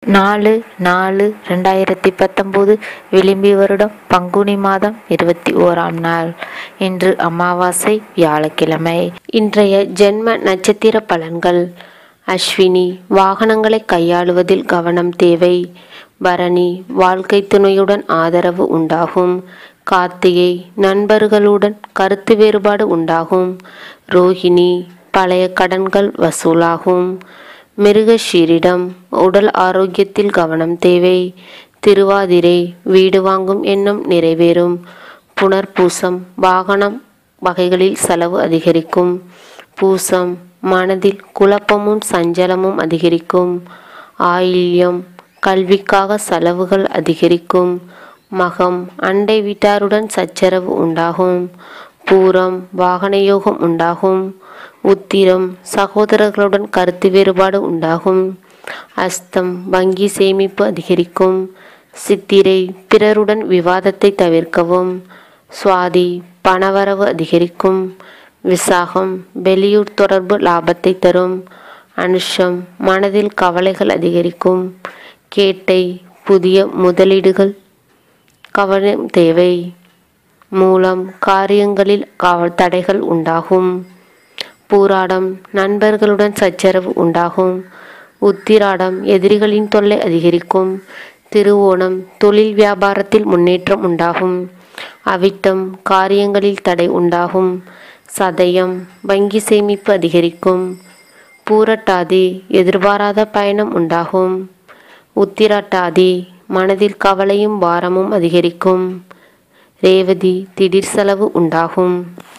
நாலு நாலு ரெண்டாயிரத்தி பத்தொம்போது விளிம்பி வருடம் பங்குனி மாதம் இருபத்தி ஓராம் நாள் இன்று அமாவாசை வியாழக்கிழமை இன்றைய ஜென்ம நட்சத்திர பலன்கள் அஸ்வினி வாகனங்களை கையாளுவதில் கவனம் தேவை பரணி வாழ்க்கை துணையுடன் ஆதரவு உண்டாகும் கார்த்திகை நண்பர்களுடன் கருத்து வேறுபாடு உண்டாகும் ரோஹிணி பழைய கடன்கள் வசூலாகும் மிருகஷீரிடம் உடல் ஆரோக்கியத்தில் கவனம் தேவை திருவாதிரை வீடு வாங்கும் எண்ணம் நிறைவேறும் புனர்பூசம் வாகனம் வகைகளில் செலவு அதிகரிக்கும் பூசம் மனதில் குழப்பமும் சஞ்சலமும் அதிகரிக்கும் ஆயில்யம் கல்விக்காக செலவுகள் அதிகரிக்கும் மகம் அண்டை வீட்டாருடன் சச்சரவு உண்டாகும் பூரம் வாகன யோகம் உண்டாகும் உத்திரம் சகோதரர்களுடன் கருத்து வேறுபாடு உண்டாகும் அஸ்தம் வங்கி சேமிப்பு அதிகரிக்கும் சித்திரை பிறருடன் விவாதத்தை தவிர்க்கவும் சுவாதி பணவரவு அதிகரிக்கும் விசாகம் வெளியூர் தொடர்பு லாபத்தை தரும் அனுஷம் மனதில் கவலைகள் அதிகரிக்கும் கேட்டை புதிய முதலீடுகள் கவனம் தேவை மூலம் காரியங்களில் கவ தடைகள் உண்டாகும் பூராடம் நண்பர்களுடன் சச்சரவு உண்டாகும் உத்திராடம் எதிரிகளின் தொல்லை அதிகரிக்கும் திருவோணம் தொழில் வியாபாரத்தில் முன்னேற்றம் உண்டாகும் அவிட்டம் காரியங்களில் தடை உண்டாகும் சதயம் வங்கி சேமிப்பு அதிகரிக்கும் பூரட்டாதி எதிர்பாராத பயணம் உண்டாகும் உத்திராட்டாதி மனதில் கவலையும் பாரமும் அதிகரிக்கும் ரேவதி திடீர் செலவு உண்டாகும்